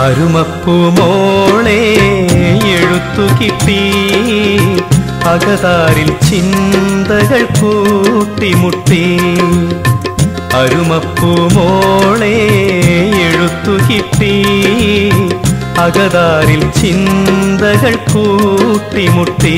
അരുമപ്പൂ മോളെ എഴുത്തു കിട്ടി അകതാരിൽ ചിന്തകൾ കൂട്ടിമുട്ടി അരുമപ്പൂ മോളെ എഴുത്തു കിട്ടി അകതാരിൽ ചിന്തകൾ കൂട്ടിമുട്ടി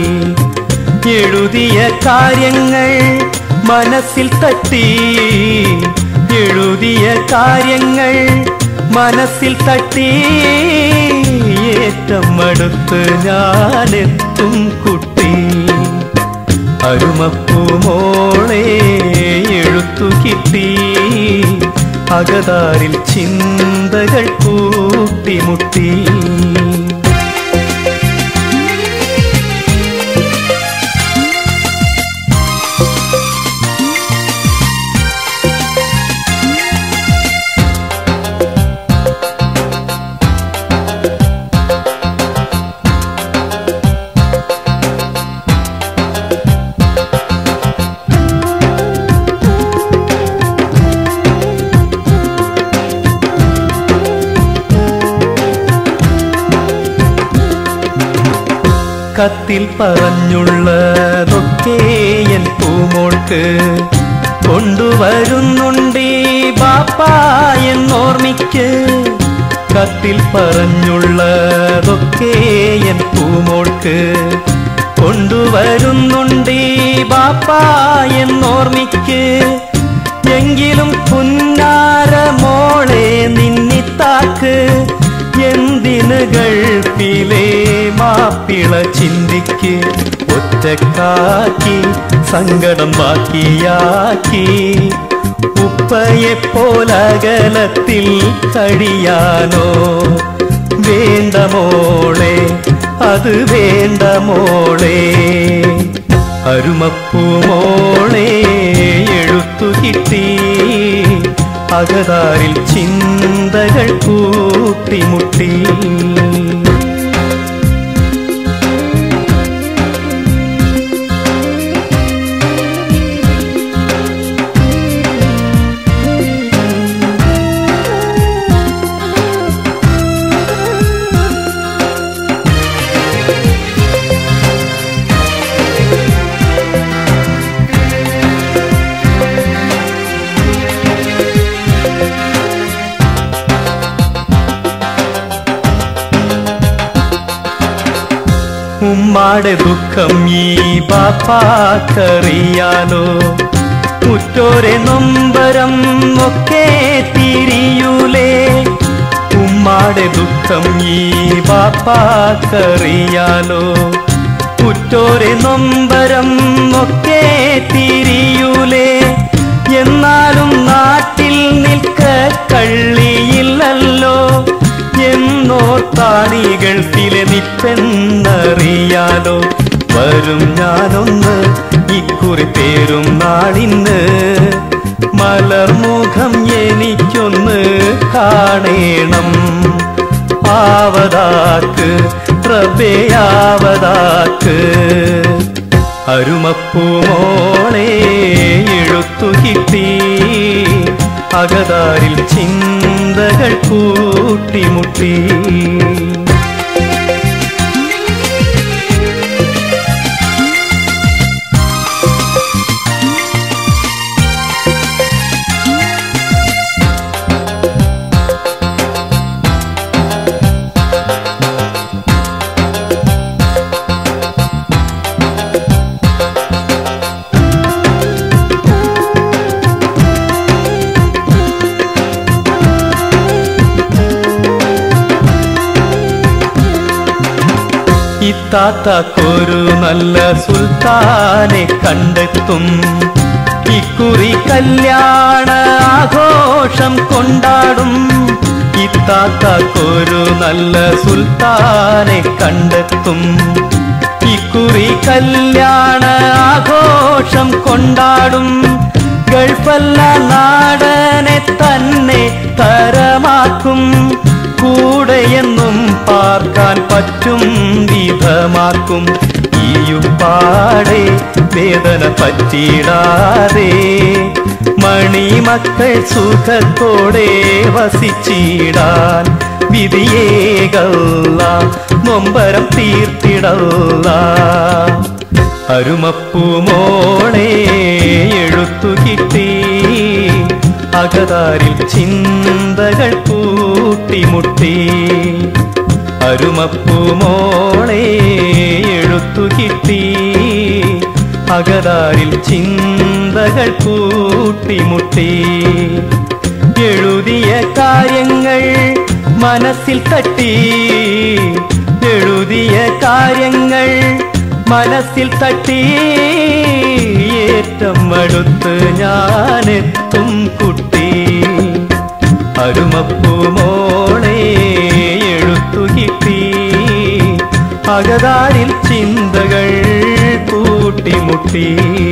എഴുതിയ കാര്യങ്ങൾ മനസ്സിൽ തട്ടി എഴുതിയ കാര്യങ്ങൾ മനസ്സിൽ തട്ടി ഏറ്റം അടുത്ത് ഞാനെത്തും കുട്ടി അരുമപ്പൂ മോളെ എഴുത്തു കിട്ടി അകതാരിൽ ചിന്തകൾ കൂട്ടിമുട്ടി കത്തിൽ പറഞ്ഞുള്ളതൊക്കെ എൻ പൂമോൾക്ക് കൊണ്ടുവരുന്നുണ്ടീ ബാപ്പ എന്നോർമ്മിക്ക് കത്തിൽ പറഞ്ഞുള്ളതൊക്കെ എൻ പൂമോൾക്ക് കൊണ്ടുവരുന്നുണ്ടീ ബാപ്പ എന്നോർമ്മിക്ക് എങ്കിലും പുന്നാര മോളെ നിന്നിത്താക്ക് എന്തിന് ഗൾഫിലെ മാപ്പിള ചിന്തിക്ക് ഒറ്റക്കാക്കി സങ്കടം ബാക്കിയാക്കി ഉപ്പയെ പോലകലത്തിൽ കഴിയാനോ വേണ്ട മോളെ അത് വേണ്ട മോളെ അരുമപ്പൂ മോളെ എഴുത്തു കിട്ടി അകതാരിൽ ചിന്തകൾ കൂട്ടിമുട്ടി ഉമ്മാടെ ദുഃഖം ഈ ബാപ്പാക്കറിയാലോ ഉറ്റോരെ നൊമ്പരം ഒക്കെ തിരിയൂലേ ഉമ്മാടെ ദുഃഖം ഈ ബാപ്പാക്കറിയാലോ ഉറ്റോരെ നൊമ്പരം ഒക്കെ തിരിയൂലേ എന്നാലും നാട്ടിൽ നിൽക്ക കള്ളിയില്ലല്ലോ എന്നോർത്താണീ ഗൾഫിലെ നിപ്പെന്നറിയാലോ വരും ഞാനൊന്ന് ഇക്കുറി പേരും നാളിന്ന് മലർമുഖം എനിക്കൊന്ന് കാണേണം ആവതാക്ക് പ്രഭയാവതാക്ക് അരുമപ്പൂ മോളെ എഴുത്തു കിട്ടി അകതാരിൽ ചിന്തകൾ കൂട്ടിമുട്ടി ഇത്താത്തക്കൊരു നല്ല സുൽത്താനെ കണ്ടെത്തും ഇക്കുറി കല്യാണ ആഘോഷം കൊണ്ടാടും ഇത്താത്തക്കൊരു നല്ല സുൽത്താനെ കണ്ടെത്തും ഇക്കുറി കല്യാണ ആഘോഷം കൊണ്ടാടും ഗൾഫല്ല നാടനെ തന്നെ തരമാക്കും കൂടെയെന്നും പാർക്കാൻ പറ്റും വിധമാക്കും ഈയുപ്പാടെ വേദന പറ്റിയിടാതെ മണിമക്കൾ സുഖത്തോടെ വസിച്ചിടാൻ വിധിയേകല്ല നൊമ്പരം തീർത്തിടല്ല അരുമപ്പൂ മോളെ എഴുത്തു കിട്ടി അകതാരിൽ ചിന്തകൾ കൂട്ടിമുട്ടി അരുമപ്പൂ മോളെ എഴുത്തു കിട്ടി അകതാരിൽ ചിന്തകൾ കൂട്ടിമുട്ടി എഴുതിയ കാര്യങ്ങൾ മനസ്സിൽ തട്ടി എഴുതിയ കാര്യങ്ങൾ മനസ്സിൽ തട്ടി ഏറ്റം അടുത്ത് ഞാനെത്തും കുട്ടി അരുമപ്പൂ മോളെ എഴുത്തു കിട്ടി അകതാരിൽ ചിന്തകൾ കൂട്ടിമുട്ടി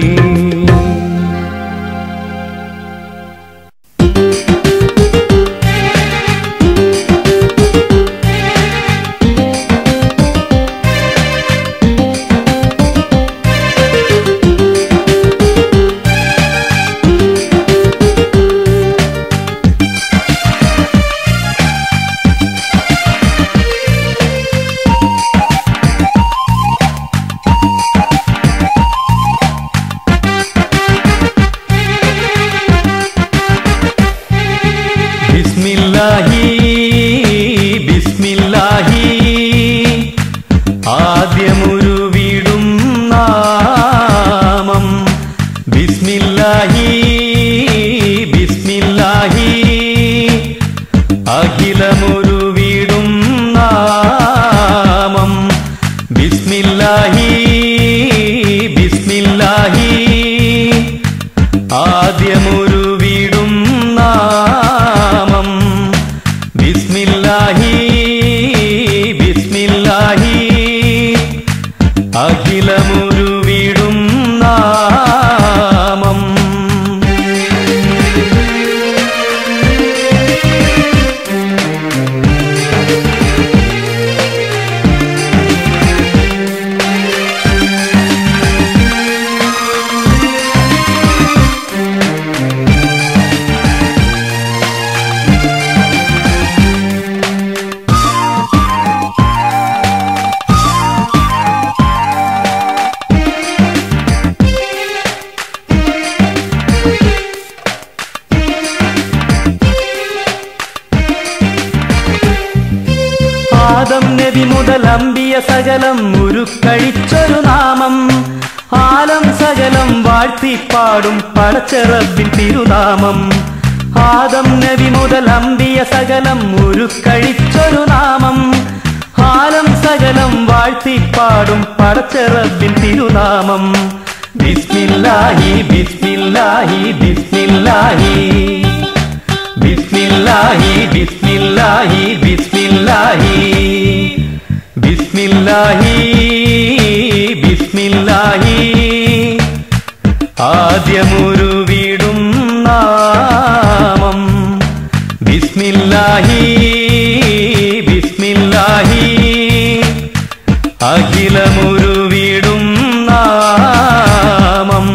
ബിസ്മില്ലാഹി ബിസ്മില്ലാഹി ആദ്യമൊരു വീടും നാമം ബിസ്മില്ലാഹി ബിസ്മില്ലാഹി അഖിലമൊരു വീടും നാമം ബിസ്മില്ലാഹി ബിസ്മില്ലാഹി ആദ്യമൊരു വീടും നാമം ബിസ്മില്ലാഹി ബിസ്മില്ലാഹി അഖിലമൊരു വീടും നാമം ആദം നബി മുതൽ അമ്പിയ സകലം ഉരുക്കഴിച്ചൊരു നാമം ആലം സകലം വാഴ്ത്തിപ്പാടും പടച്ചറബിൻ തിരുനാമം ആദം നബി മുതൽ അമ്പിയ സകലം ഉരുക്കഴിച്ചൊരു നാമം ആലം സകലം വാഴ്ത്തിപ്പാടും പടച്ചറബിൻ തിരുനാമം ബിസ്മില്ലാഹി ബിസ്മില്ലാഹി ബിസ്മില്ലാഹി ബിസ്മില്ലാഹി ബിസ്മില്ലാഹി ബിസ്മില്ലാഹി ബിസ്മില്ലാഹി ബിസ്മില്ലാഹി ആദ്യമൊരു വീടും നാമം ബിസ്മില്ലാഹി ബിസ്മില്ലാഹി അഖിലമൊരു വീടും നാമം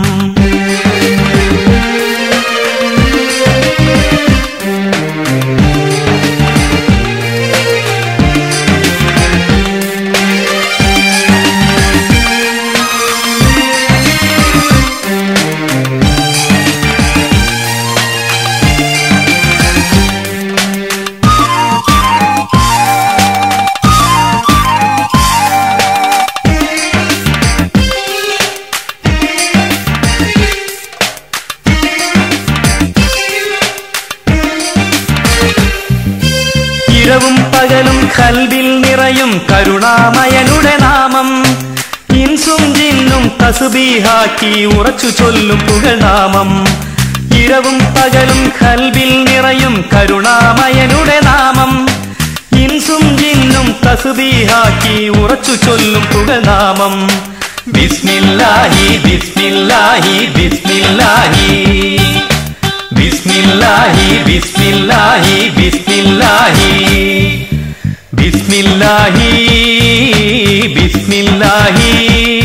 ഇരവും പകലും കൽവിൽ നിറയും കരുണാമയനുടെ നാമം ഇൻസും ജിന്നും തസുബീഹാക്കി ഉറച്ചു ചൊല്ലും പുകഴ്നാമം ഇരവും പകലും കൽവിൽ നിറയും കരുണാമയനുടെ നാമം ഇൻസും ജിന്നും തസുബീഹാക്കി ഉറച്ചു ചൊല്ലും പുകഴ്നാമം ബിസ്മില്ലാഹി ബിസ്മില്ലാഹി ബിസ്മില്ലാഹി ബിസ്മില്ലാഹി ബിസ്മില്ലാഹി ബിസ്മില്ലാഹി ബിസ്മില്ലാഹി ബിസ്മില്ലാഹി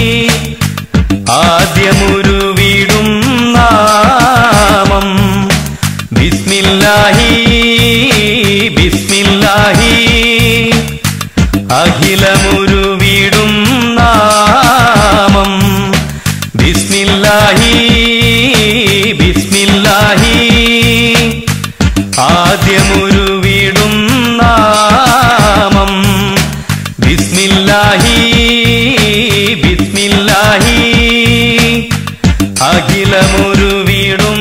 ആദ്യമൊരു വീടും നാമം ബിസ്മില്ലാഹി ബിസ്മില്ലാഹി അഖിലമുരുവിടും നാമം ബിസ്മില്ലാഹി ബിസ്മില്ലാഹി ആദ്യമുരുവിടും നാമം ബിസ്മില്ലാഹി ബിസ്മില്ലാഹി അഖിലമുരുവിടും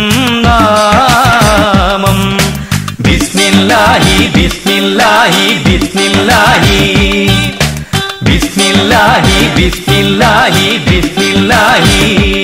നാമം ബിസ്മില്ലാഹി ബിസ്മില്ലാഹി ബിസ്മില്ലാഹി ബിസ്മില്ലാഹി ബിസ്മില്ലാഹി ബിസ്മില്ലാഹി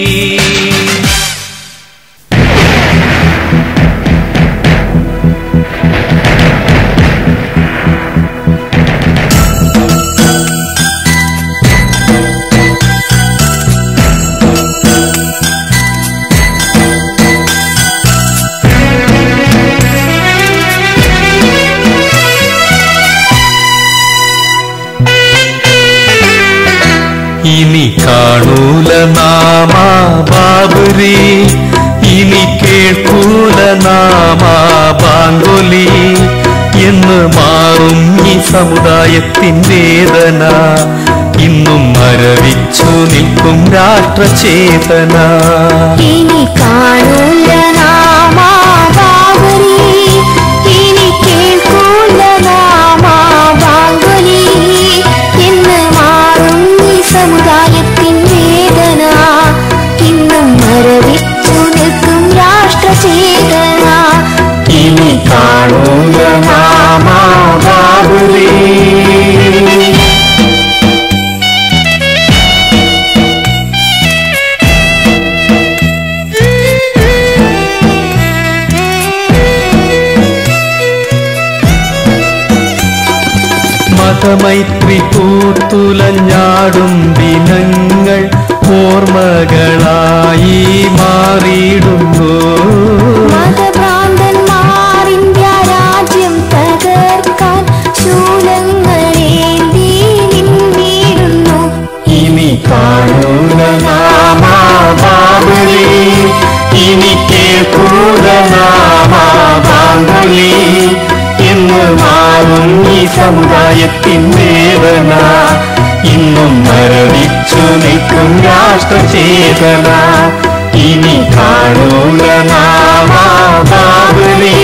ഇനി കാണൂല നാമാ ബാബുരി ഇനി കേൾക്കൂല നാമാ ബാങ്കുലി എന്ന് മാറും ഈ സമുദായത്തിൻ വേദന ഇന്നും മരവിച്ചു നിൽക്കും രാഷ്ട്രചേതന ഇനി കാണൂല നാമാ ബാബരി ഇനി കേൾക്കൂല നാമാ ബാങ്കുലി എന്ന് മാറും ഈ സമുദായത്തിൻ വേദന ഇന്നും മരവിച്ചു നിൽക്കും രാഷ്ട്രചേതന ഇനി കാണൂല നാമാ ബാബുരി മതമൈത്രി പൂത്തുലഞ്ഞാടും ദിനങ്ങൾ ഓർമ്മകളായി മാറിയിടുന്നു മതഭ്രാന്തന്മാർ ഇന്ത്യ രാജ്യം തകർക്കാൻ ശൂലങ്ങളേന്തി നിന്നിടുന്നു ഇനി കാണൂല നാമാ ബാബുലി ഇനി കേൾക്കൂല നാമാ ബാങ്കുലി ഇന്ന് മാറും ഈ സമുദായത്തിൻ വേദന ഇന്നും മരവിച്ചു നിൽക്കും രാഷ്ട്രചേതന ഇനി കാണൂല നാമാ ബാബുലി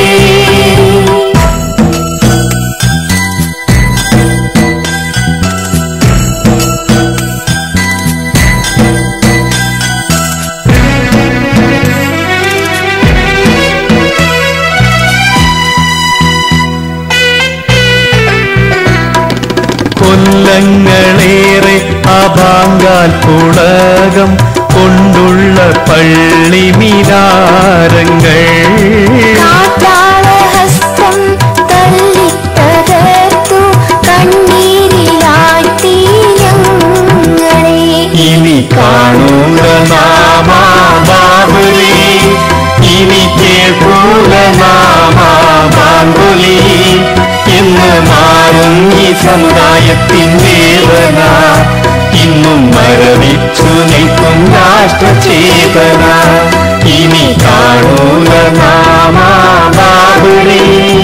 കൊല്ലങ്ങളേറെ അഭാങ്കാൽ പുളകം കൊണ്ടുള്ള പള്ളി മിനാരങ്ങൾ കാട്ടാളഹസ്തം തള്ളിത്തകർത്തു കണ്ണീരിലാഴ്ത്തി ഞങ്ങളെ ഇനി കാണൂല നാമാ ബാബുലി ഇനി കേൾക്കൂല നാമാ ബാങ്കുലി എന്ന് മാറും ഈ സമുദായത്തിൻ വേദന ഇന്നും മരവിച്ചു നിൽക്കും രാഷ്ട്രചേതന ഇനി കാണൂല നാമാ ബാബുലി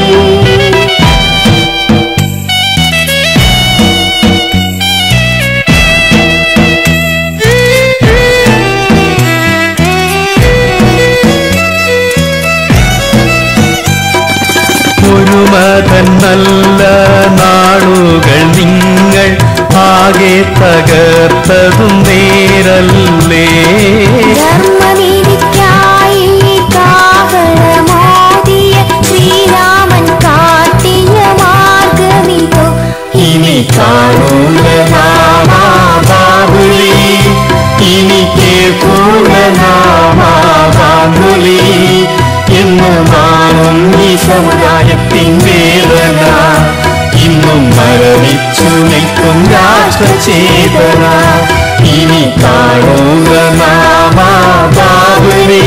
ഒരു മതൻ നല്ല നാളുകൾ നിങ്ങൾ ആകെ തകർത്തതും നേരല്ലേ ധർമ്മനീതിക്കായി കാഹളമോദിയ ശ്രീരാമൻ കാട്ടിയ മാർഗമിതോ ഇനി കാണൂല നാമാ ബാബുലി ഇനി കേൾക്കൂല നാമാ ബാബുലി എന്ന് മാറും ഈ സമുദായത്തിൻ വേദന ഇന്നും മരവിച്ചു നിൽക്കും രാഷ്ട്രചേതന ഇനി കാണൂല നാമാ ബാബുലി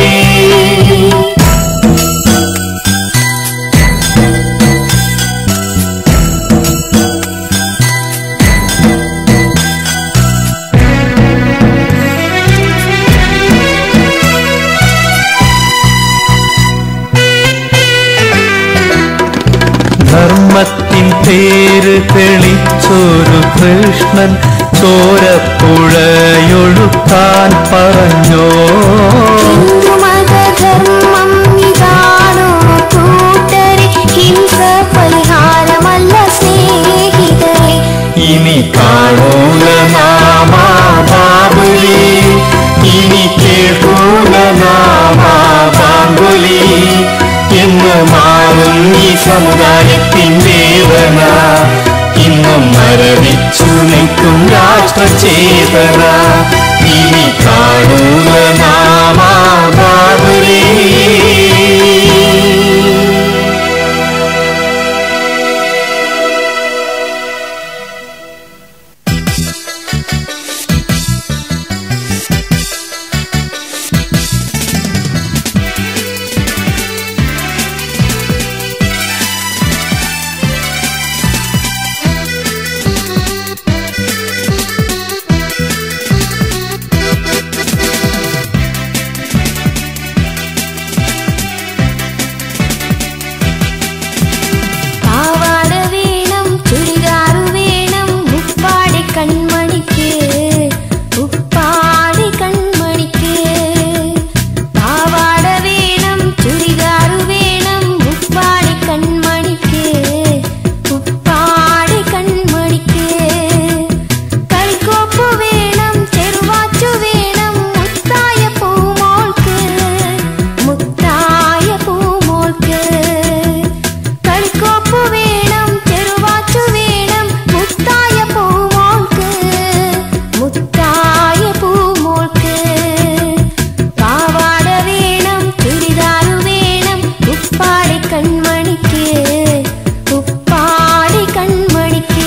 ധർമ്മത്തിൻ തേര് തെളിച്ചൊരു കൃഷ്ണൻ ചോരപ്പുഴയൊഴുക്കാൻ പറഞ്ഞോ ഹിന്ദുമതധർമ്മം ഇതാണോ കൂട്ടരെ ഹിംസ പരിഹാരമല്ല സ്നേഹിതരെ ഇനി കാണൂല നാമാ ബാബുലി ഇനി കേൾക്കൂല നാമാ ബാങ്കുലി എന്ന് മാറും ഈ സമുദായത്തിൻ വേദന ഇന്നും മരവിച്ചു നിൽക്കും രാഷ്ട്രചേതന ഇനി കാണൂല നാമാ ബാബുലി പാവാട വേണം ചുരിദാറ് വേണം ഉപ്പാടി കൺമണിക്ക് ഉപ്പാടി കൺമണിക്ക് പാവാട വേണം ചുരിദാറ് വേണം ഉപ്പാടി കൺമണിക്ക് ഉപ്പാടി കൺമണിക്ക് കളിക്കോപ്പ് വേണം ചെറുവാച്ചു വേണം മുത്തായ പൂമോൾക്ക് മുത്തായ പൂമോൾക്ക് കളിക്കോപ്പ് വേണം ചെറുവാച്ചു വേണം മുത്തായ പൂമോൾക്ക് മുത്തായ പൂമോൾക്ക് പാവാട വേണം ചുരിദാറ് വേണം ഉപ്പാടി കൺമണിക്ക് ഉപ്പാടി കൺമണിക്ക്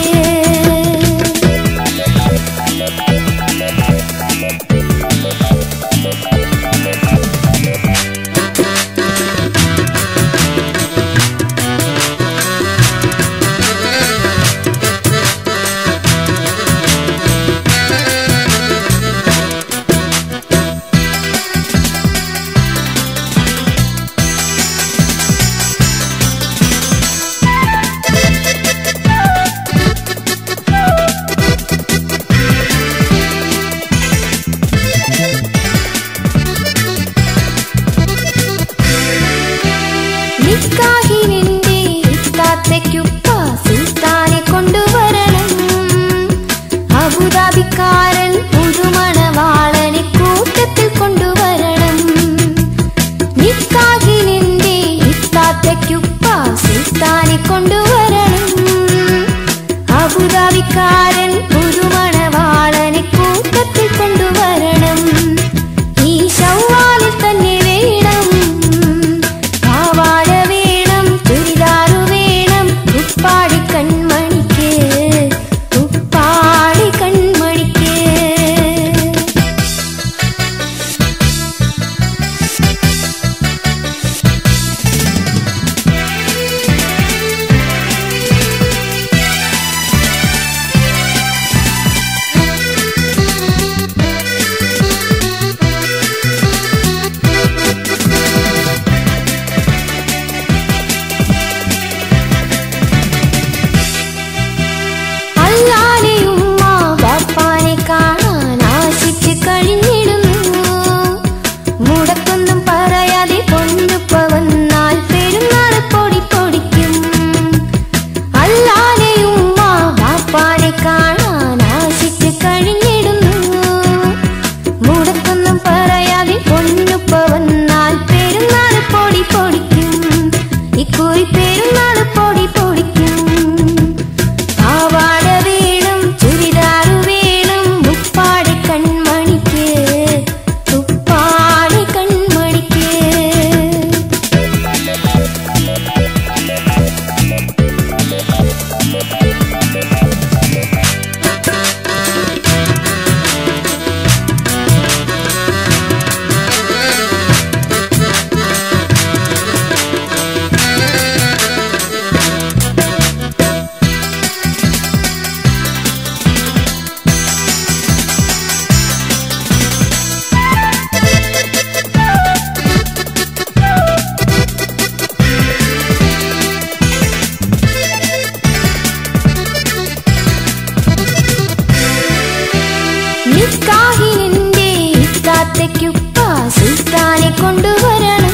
നിക്കാഹിനിന്റെ ഇത്താത്തയ്ക്കുപ്പ സുൽത്താനെ കൊണ്ടുവരണം അബുദാബിക്കാരൻ പുതുമണവാളനെ കൂട്ടത്തിൽ കൊണ്ടുവരണം നിക്കാഹിനിന്റെ ഇത്താത്തയ്ക്കുപ്പ സുൽത്താനെ കൊണ്ടുവരണം അബുദാബിക്കാരൻ പുതുമണവാളനെ കൂട്ടത്തിൽ കൊണ്ടുവരണം ഈ ശവ്വാലിൽ തന്നെ വേണം പാവാട വേണം ചുരിദാറ് വേണം ഉപ്പാടി കൺമണിക്ക് ഉപ്പാടി കൺമണിക്ക് നിക്കാഹിനിന്റെ ഇക്കാത്തയ്ക്കുപ്പ സുൽത്താനെ കൊണ്ടുവരണം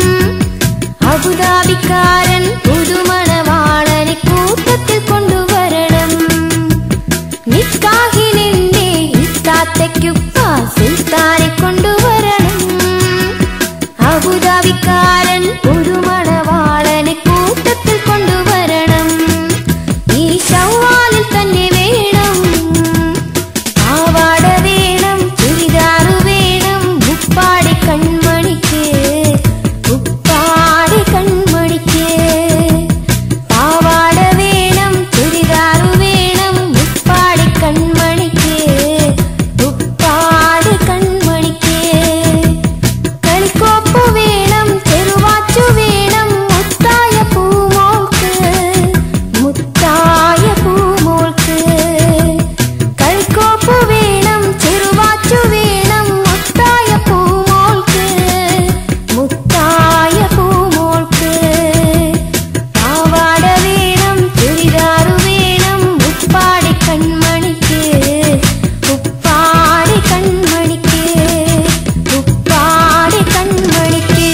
അബുദാബിക്കാരൻ പുതുമണവാളനെ കൂട്ടത്തിൽ കൊണ്ടുവരണം നിക്കാഹിനിന്റെ ഇക്കാത്തയ്ക്കുപ്പ സുൽത്താനെ കൊണ്ടുവരണം അബുദാബിക്കാരൻ പുതുമണവാളനെ കൂട്ടത്തിൽ കൊണ്ടുവരണം ഈ ശവ്വാലിൽ തന്നെ വേണം പാവാട വേണം ചുരിദാറ് വേണം ഉപ്പാടി കൺമണിക്ക് ഉപ്പാടി കൺമണിക്ക് പാവാട വേണം ചുരിദാറ് വേണം ഉപ്പാടി കൺമണിക്ക് ഉപ്പാടി കൺമണിക്ക് കളിക്കോപ്പ് വേണം ചെറുവാച്ചു വേണം മുത്തായ പൂമോൾക്ക് മുത്തായ പൂമോൾക്ക് കളിക്കോപ്പ് വേണം ചെറുവാച്ചു വേണം മുത്തായ പൂമോൾക്ക് മുത്തായ പൂമോൾക്ക് പാവാട വേണം ചുരിദാറ് വേണം ഉപ്പാടി കൺമണിക്ക് ഉപ്പാടി കൺമണിക്ക് ഉപ്പാടി കൺമണിക്ക്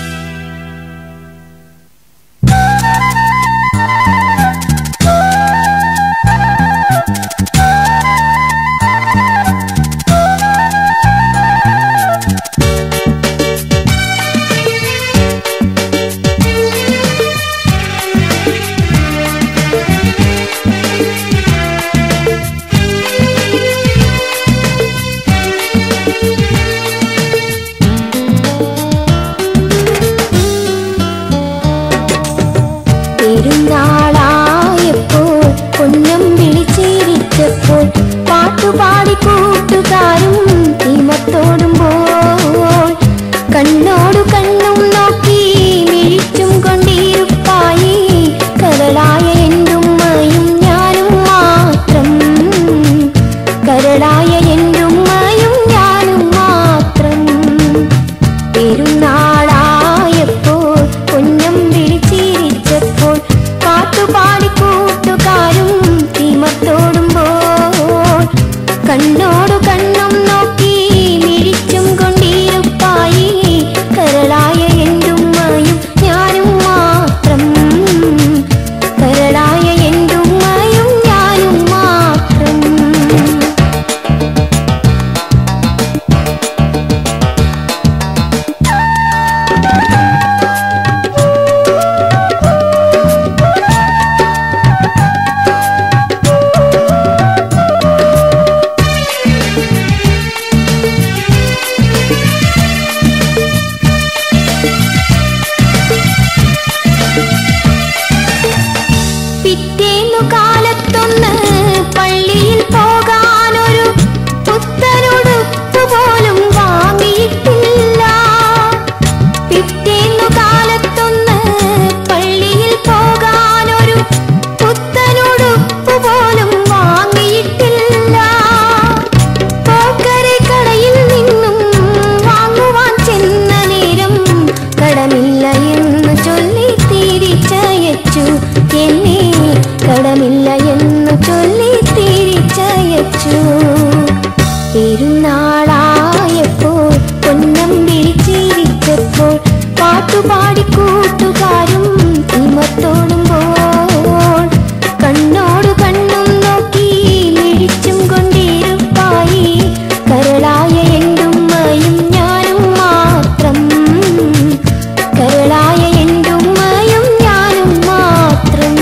പെരുന്നാളായപ്പോൾ പൊന്നം വിളിച്ചിരിച്ചപ്പോൾ പാട്ടുപാടി കൂട്ടുകാരും തീമത്തോടുമ്പോൾ കണ്ണോടു കണ്ണും നോക്കി മിഴിച്ചും കൊണ്ടിരുപ്പായി കരളായ എന്റുമ്മയും ഞാനും മാത്രം കരളായ എന്റുമ്മയും ഞാനും മാത്രം പെരുന്നാളായപ്പോൾ പൊന്നം വിളിച്ചിരിച്ചപ്പോൾ പാട്ടുപാടി കൂട്ടുകാരും തീമത്തോടുമ്പോൾ കണ്ണോടു കണ്ണും നോക്കി മിഴിച്ചും കൊണ്ടിരുപ്പായി കരളായ എന്റുമ്മയും ഞാനും മാത്രം കരളായ എന്റുമ്മയും ഞാനും മാത്രം പിറ്റേന്നു കാലത്തൊന്ന് പള്ളിയിൽ പോകാനൊരു പുത്തനുടുപ്പ് പോലും വാങ്ങിയിട്ടില്ല പിറ്റേന്നു കാലത്തൊന്ന് പള്ളിയിൽ പോകാനൊരു പുത്തനുടുപ്പ് പോലും വാങ്ങിയിട്ടില്ല പോക്കറി കടയിൽ നിന്നും വാങ്ങുവാൻ ചെന്ന നേരം കടമില്ല എന്ന് ചൊല്ലി തിരിച്ചയച്ചു എന്നെ കടമില്ല എന്ന് ചൊല്ലി തിരിച്ചയച്ചു പെരുന്നാളായപ്പോൾ പൊന്നം വിളിച്ചിരിച്ചപ്പോൾ പാട്ടുപാടി കൂട്ടുകാരും തിമത്തോടുമ്പോൾ കണ്ണോടു കണ്ണും നോക്കി മിഴിച്ചും കൊണ്ടിരുപ്പായി കരളായ എന്റുമ്മയും ഞാനും മാത്രം കരളായ എന്റുമ്മയും ഞാനും മാത്രം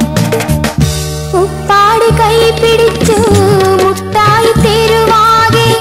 ഉപ്പാട് കൈ പിടിച്ചു മുട്ടായി തെരുവാകെ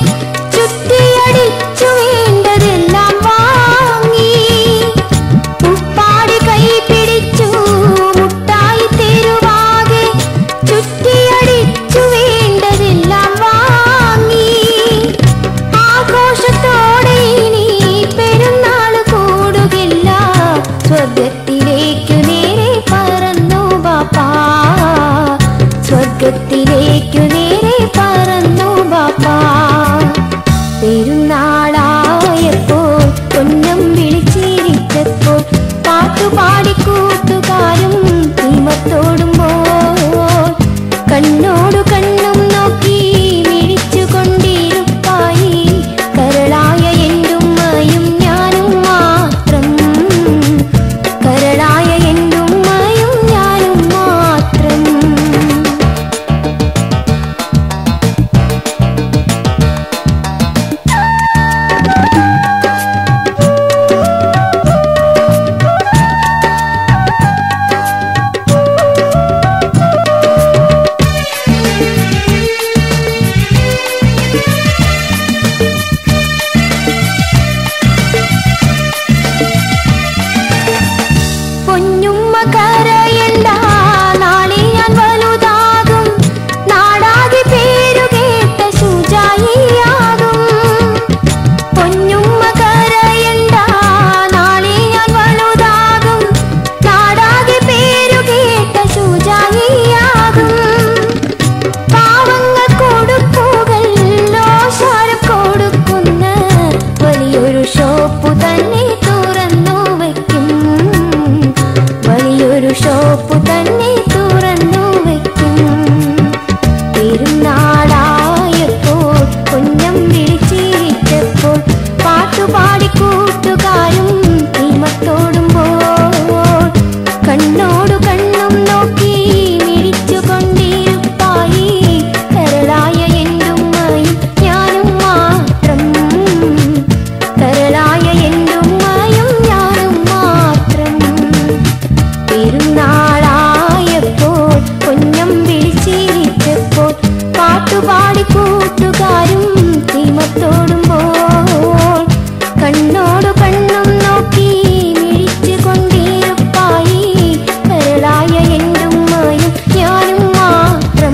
കൂട്ടുകാരും തീമത്തോടുമ്പോൾ കണ്ണോടു കണ്ണും നോക്കി മിഴിച്ചു കൊണ്ടിരുപ്പായി കരളായ എന്റുമ്മയും ഞാനും മാത്രം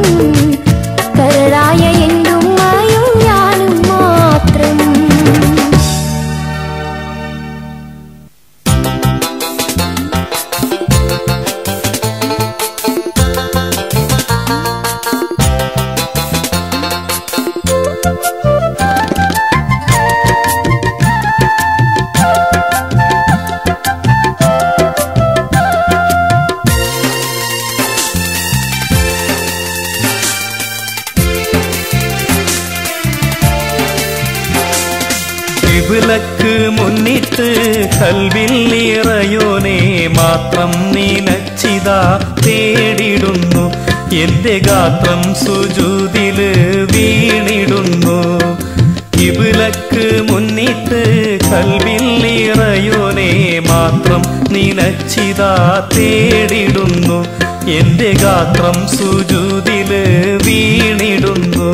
കരളായ എന്റുമ്മയും ഞാനും മാത്രം വിപുലക്ക് മുന്നിട്ട് കൽവിൽ ഇറയോനെ മാത്രം നീനച്ചിതാ തേടിടുന്നു എന്റെ ഗാത്രം സുജൂതില് വീണിടുന്നു വിപുലക്ക് മുന്നിട്ട് കൽവിൽ ഇറയോനെ മാത്രം നീനച്ചിതാ തേടിടുന്നു എന്റെ ഗാത്രം സുജൂതില് വീണിടുന്നു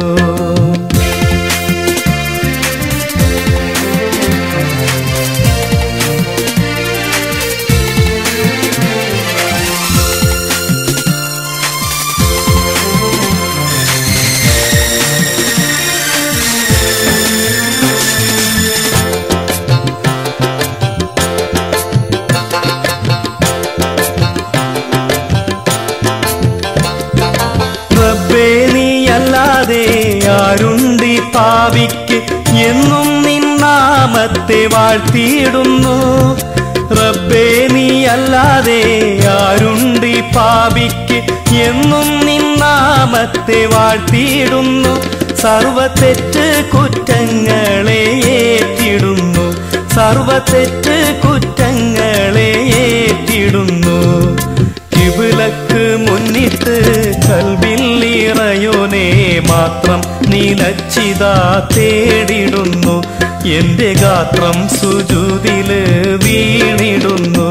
റബ്ബേ നീയല്ലാതെ ആരുണ്ടി പാവിക്ക് എന്നും നിന്നാമത്തെ വാഴ്ത്തിയിടുന്നു റബ്ബേ നീയല്ലാതെ ആരുണ്ടി പാവിക്ക് എന്നും നിന്നാമത്തെ വാഴ്ത്തിയിടുന്നു സർവ തെറ്റ് കുറ്റങ്ങളെ ഏറ്റിടുന്നു സർവ തെറ്റ് കുറ്റങ്ങളെ ഏറ്റിടുന്നു കിബിലക്ക് മുന്നിട്ട് കൽവിൽ ഇറയോനെ മാത്രം നീലച്ചിതാ തേടിടുന്നു എന്റെ ഗാത്രം സുജുതില് വീണിടുന്നു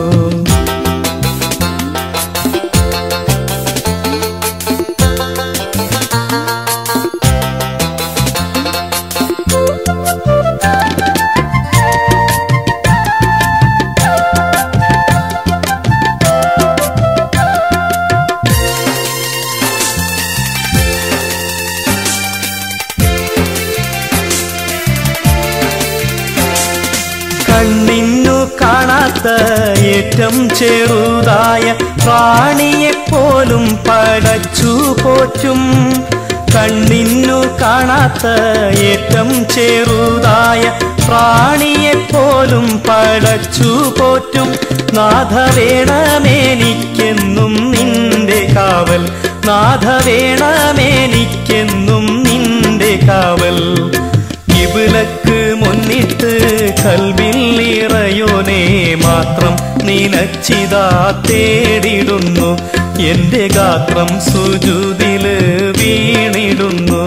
കണ്ണിന്നു കാണാത്ത ഏറ്റം ചെറുതായ പ്രാണിയെപ്പോലും പടച്ചു പോറ്റും കണ്ണിന്നു കാണാത്ത ഏറ്റം ചെറുതായ പ്രാണിയെപ്പോലും പടച്ചു പോറ്റും നാഥ വേണമെനിക്കെന്നും നിന്റെ കാവൽ നാഥ വേണമെനിക്കെന്നും നിന്റെ കാവൽ കിബിലക്ക് മുന്നിട്ട് കൽവിൽ ഇറയോനെ മാത്രം നീനച്ചിതാ തേടിടുന്നു എന്റെ ഗാത്രം സുജുതില് വീണിടുന്നു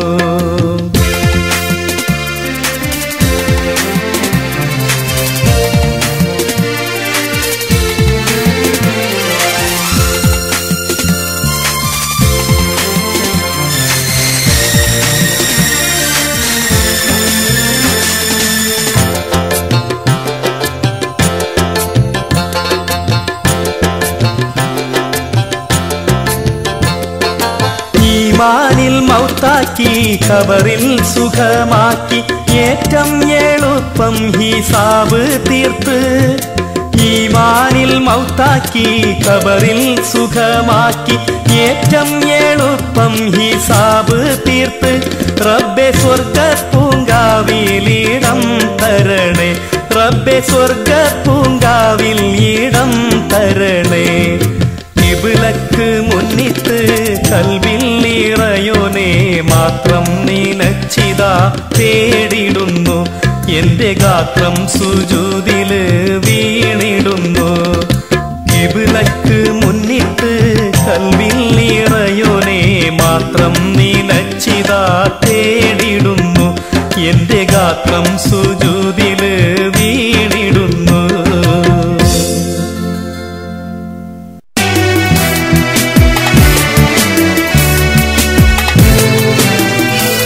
ഈമാനിൽ മൗത്താക്കി കബറിൽ സുഖമാക്കി ഏറ്റം എളുപ്പം ഹിസാബ് തീർത്ത് ഈമാനിൽ മൗത്താക്കി കബറിൽ സുഖമാക്കി ഏറ്റം എളുപ്പം ഹിസാബ് തീർത്ത് റബ്ബെ സ്വർഗ പൂങ്കാവിലിടം തരണേ റബ്ബെ സ്വർഗ പൂങ്കാവിൽ ഇടം തരണേ കിബിലക്ക് മുന്നിട്ട് കൽവിൽ ഇറയോനെ മാത്രം നീനച്ചിതാ തേടിടുന്നു എന്റെ ഗാത്രം സുജൂതില് വീണിടുന്നു കിബിലക്ക് മുന്നിട്ട് കൽവിൽ ഇറയോനെ മാത്രം നീനച്ചിതാ തേടിടുന്നു എന്റെ ഗാത്രം സുജൂതില് വീണിടുന്നു ും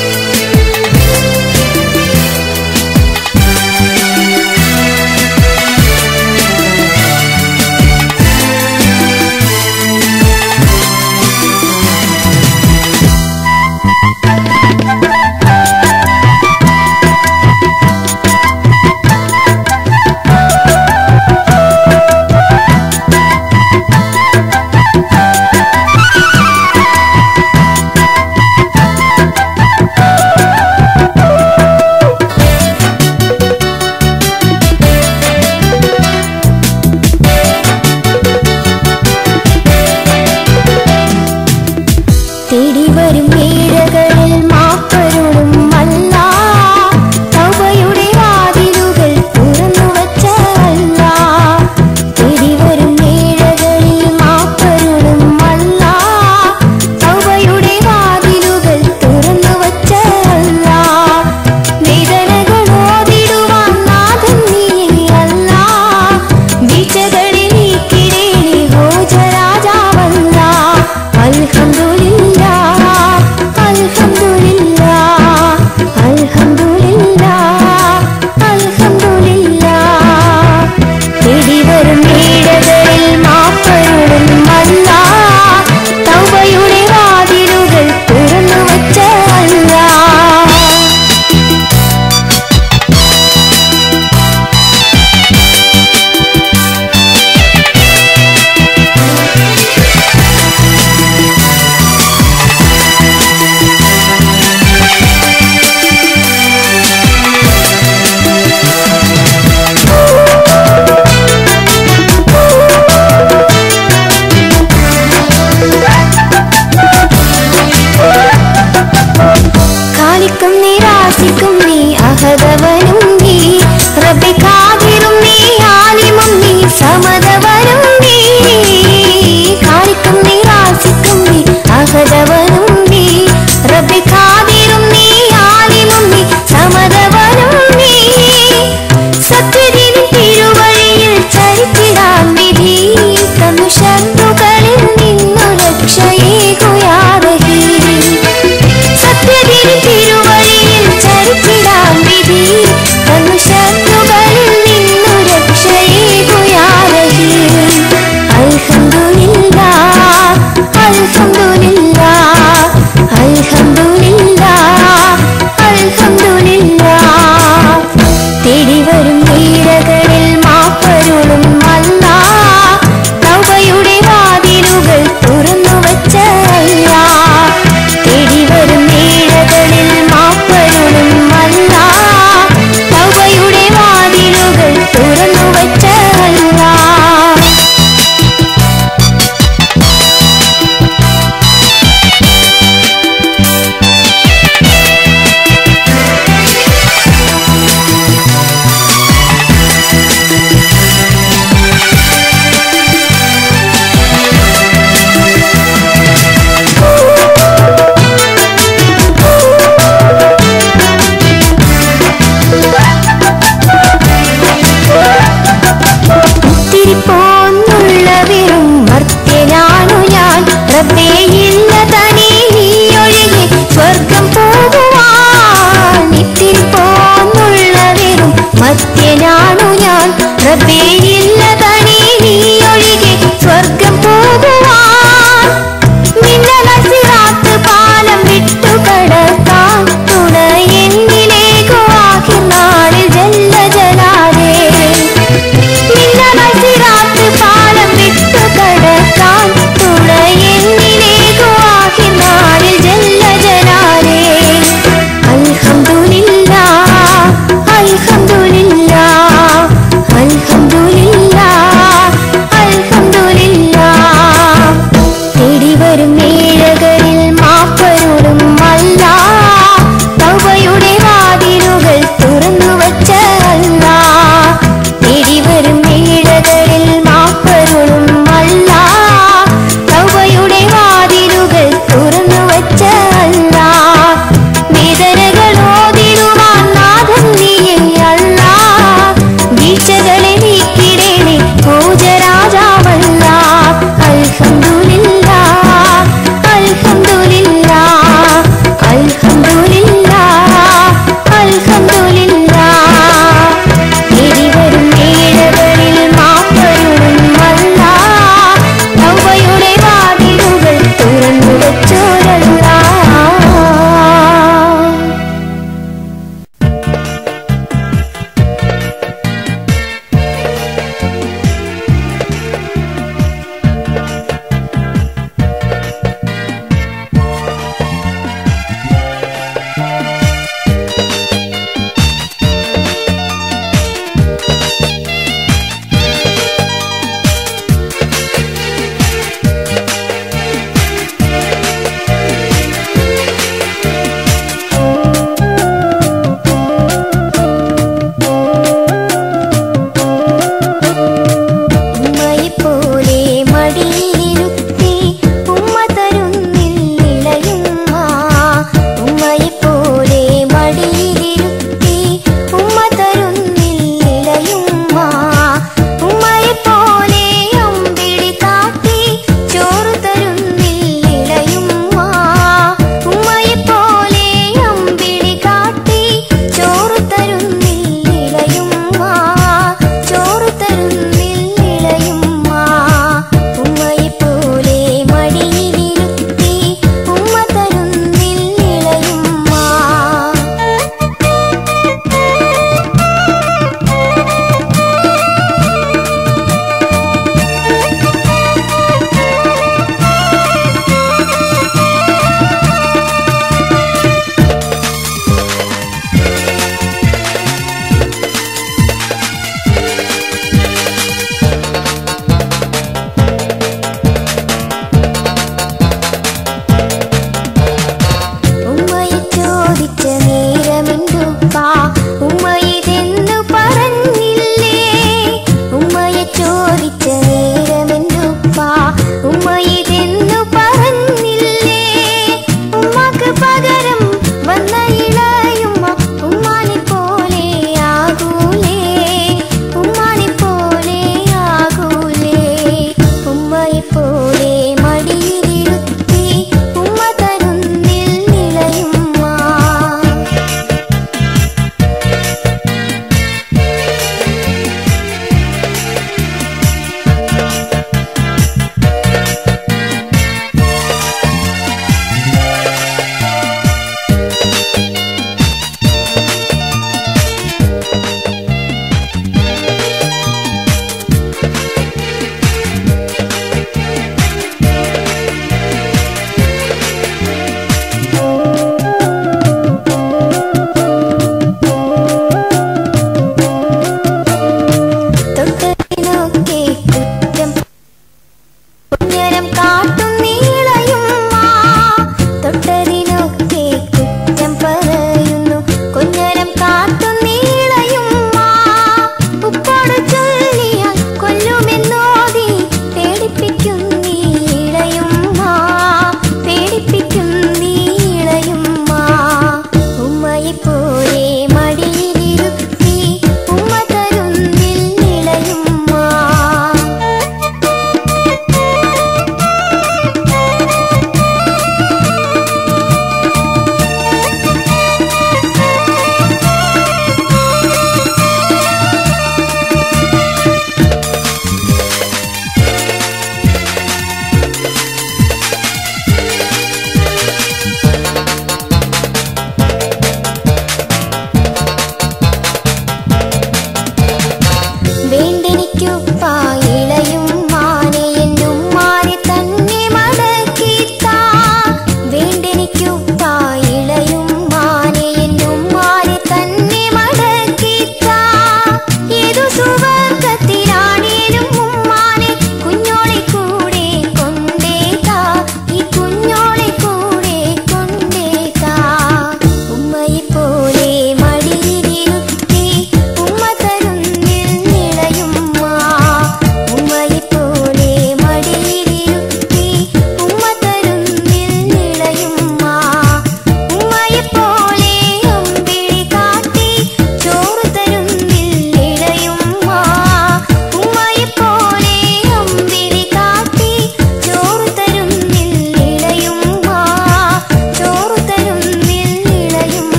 റാസിക്കും നീ അഹദവനും നീ റബ്ബെ ഖാദിറും നീ ആലിമും നീ സമദവനും നീ ഖാലിക്കും നീ റാസിക്കും നീ അഹദവനും നീ റബ്ബെ ഖാദിറും നീ ആലിമും നീ സമദവനും നീ സത്യദിന തിരുവഴിയിൽ ചരിച്ചിടാൻ വിധി തന്നു ശത്രുക്കളിൽ നിന്നു രക്ഷയേകുയാറഹി സത്യദിന തിരുവഴിയിൽ ചരിച്ചിടാൻ വിധി തന്നു ശത്രുക്കളിൽ നിന്നു രക്ഷയേകുയാറഹി അൽഹംദുലില്ലാ അൽഹംദുലില്ലാ അൽഹംദുലില്ലാ അൽഹംദുലില്ലാ തേടി വരും നീരകളിൽ മാപ്പരുളും അല്ല തൗബയുടെ വാതിലുകൾ തുറന്നു വച്ച അല്ല തേടി വരും നീരകളിൽ മാപ്പരുളും അല്ല തൗബയുടെ വാതിലുകൾ തുറന്നു വച്ച അല്ല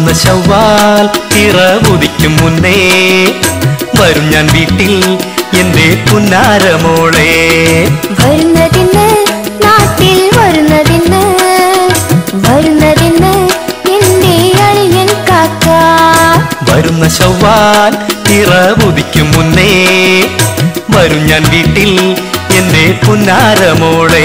വരുന്ന ശവ്വാൽ തിറ ഉദിക്കും മുന്നേ വരും ഞാൻ വീട്ടിൽ എന്റെ പുന്നാരമോളെ വരുന്നതിന്ന് നാട്ടിൽ വരുന്നതിന്ന് വരുന്നതിന്ന് എന്റെ അളിയൻ കാക്ക വരുന്ന ശവ്വാൽ തിറ ഉദിക്കും മുന്നേ വരും ഞാൻ വീട്ടിൽ എന്റെ പുന്നാരമോളെ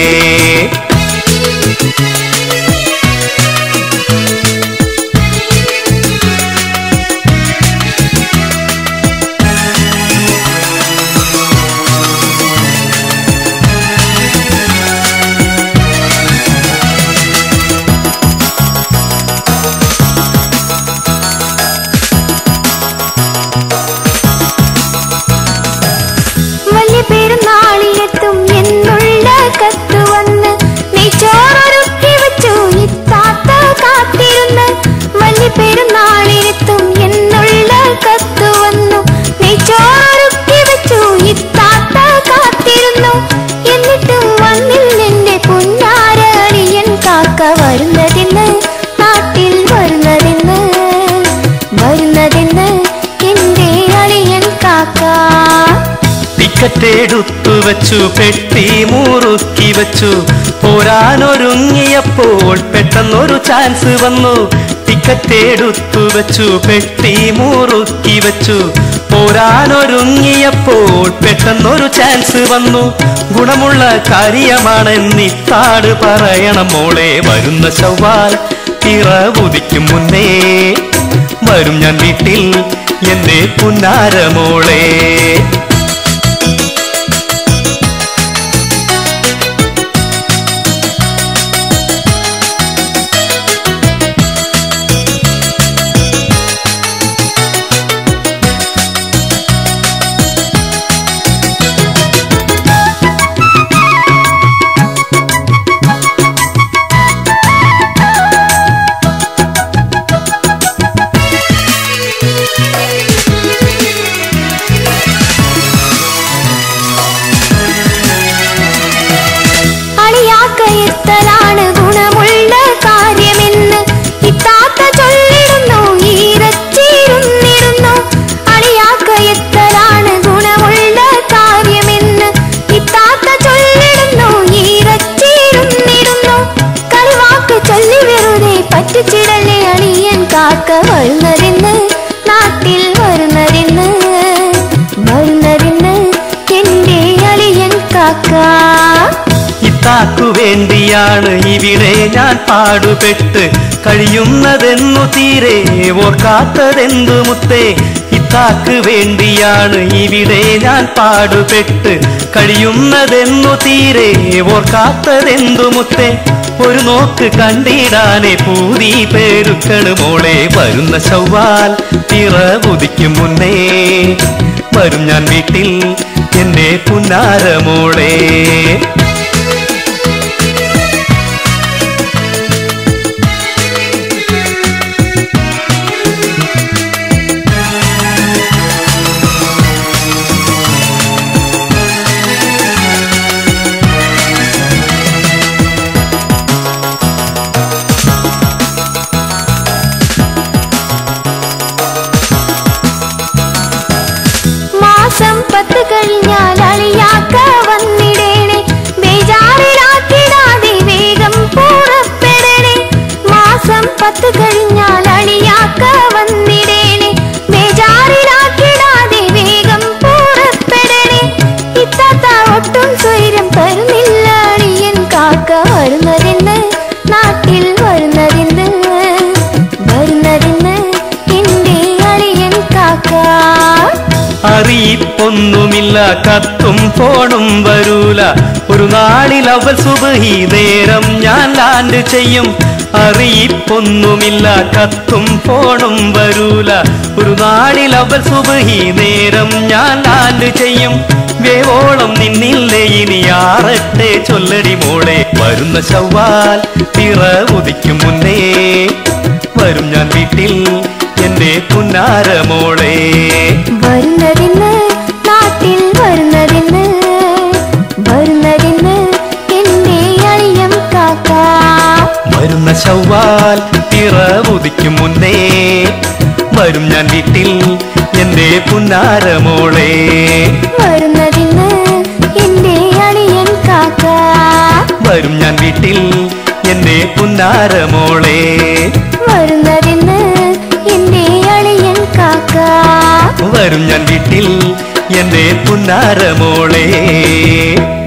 വലിയ പെരുന്നാളിലെത്തും എന്നുള്ള കത്ത് വന്ന് നെയ്ച്ചോറൊരുക്കി വെച്ചു ഇത്താത്ത കാത്തിരുന്ന് വലിയ പെരുന്നാളിലെത്തും എന്നുള്ള കത്ത് വന്നു നെയ്ച്ചോറൊരുക്കി വെച്ചു ഇത്താത്ത കാത്തിരുന്നു എന്നിട്ടും വന്നില്ലെന്റെ പുന്നാരളിയൻ കാക്ക വരുന്നതിന്ന് നാട്ടിൽ വരുന്നതിന്ന് വരുന്നതിന്ന് എന്റെ അളിയൻ കാക്ക ടിക്കറ്റ് എടുത്തു വെച്ചു പെട്ടി മുറുക്കി വെച്ചു പോരാനൊരുങ്ങിയപ്പോൾ പെട്ടെന്നൊരു ചാൻസ് വന്നു ടിക്കറ്റ് എടുത്തു വെച്ചു പെട്ടി മുറുക്കി വെച്ചു പോരാനൊരുങ്ങിയപ്പോൾ പെട്ടെന്നൊരു ചാൻസ് വന്നു ഗുണമുള്ള കാര്യമാണെന്നിത്താട് പറയണം മോളെ വരുന്ന ചൊവ്വാൽ തിറ ഉദിക്കും മുന്നേ വരും ഞാൻ വീട്ടിൽ എന്റെ പുന്നാരമോളെ അളിയാക്കയത്തലാണ് ഗുണമുള്ള കാര്യമെന്ന് ഇത്താത്ത ചൊല്ലിടുന്നു ഈരച്ചിരുന്നിരുന്നു അളിയാക്കയത്തലാണ് ഗുണമുള്ള കാര്യമെന്ന് ഇത്താത്ത ചൊല്ലിടുന്നു ഈരച്ചിരുന്നിരുന്നു കളിവാക്ക് ചൊല്ലി വെറുതെ പറ്റിച്ചിടല്ലേ അളിയൻ കാക്ക വരുന്നതെന്ന് നാട്ടിൽ വരുന്നതെന്ന് വരുന്നതെന്ന് എന്റെ അളിയൻ കാക്ക ഇത്താക്കു വേണ്ടിയാണ് ഇവിടെ ഞാൻ പാടുപെട്ട് കഴിയുന്നതെന്നു തീരെ ഓർക്കാത്തതെന്തു മുത്തേ ഇത്താക്ക് വേണ്ടിയാണ് ഇവിടെ ഞാൻ പാടുപെട്ട് കഴിയുന്നതെന്നു തീരെ ഓർക്കാത്തതെന്തു മുത്തേ ഒരു നോക്ക് കണ്ടിടാനെ പൂതി പേരുക്കള് മോളെ വരുന്ന ചൊവ്വാൽ തിറ ഉദിക്കും മുന്നേ വരും ഞാൻ വീട്ടിൽ എന്റെ പുന്നാരമോളെ മാസം പത്ത് കഴിഞ്ഞാൽ അളിയാക്ക വന്നിടേണേ ബേജാറിലാക്കിടാതെ വേഗം പുറപ്പെടണേ മാസം പത്ത് കഴിഞ്ഞാൽ അളിയാക്ക വന്നിടേണേ ബേജാറിലാക്കിടാതെ വേഗം പുറപ്പെടണേ ഇത്താത്ത ഒട്ടും സ്വൈരം തരുന്നില്ല അളിയൻ കാക്ക വരുന്നതെന്ന് നാട്ടിൽ വരുന്നതെന്ന് വരുന്നതെന്ന് എന്റെ അളിയൻ കാക്ക അറിയിപ്പൊന്നുമില്ല കത്തും ഫോണും വരൂല ഒരു നാളിൽ അവൾ സുബഹി നേരം ഞാൻ ലാൻഡ് ചെയ്യും അറിയിപ്പൊന്നുമില്ല കത്തും ഫോണും വരൂല ഒരു നാളിൽ അവൾ സുബഹി നേരം ഞാൻ ലാൻഡ് ചെയ്യും വേവോളം നിന്നില്ലേ ഇനി ആറട്ടെ ചൊല്ലടി മോളെ വരുന്ന ചൊവ്വാൽ തിറ ഉദിക്കും മുന്നേ വരും ഞാൻ വീട്ടിൽ എന്റെ പുന്നാരമോളെ വരുന്നതിന്ന് നാട്ടിൽ വരുന്നതിന്ന് വരുന്നതിന്ന് എന്റെ അളിയം കാക്ക വരുന്ന ചൊവ്വാൽ തിറ ഉദിക്കും മുന്നേ വരും ഞാൻ വീട്ടിൽ എന്റെ പുന്നാരമോളെ വരുന്നതിന് എന്റെ അളിയൻ കാക്ക വരും ഞാൻ വീട്ടിൽ എന്റെ പുന്നാരമോളെ വരുന്നതിന് എന്റെ അളിയൻ കാക്ക വരും ഞാൻ വീട്ടിൽ എന്റെ പുന്നാരമോളെ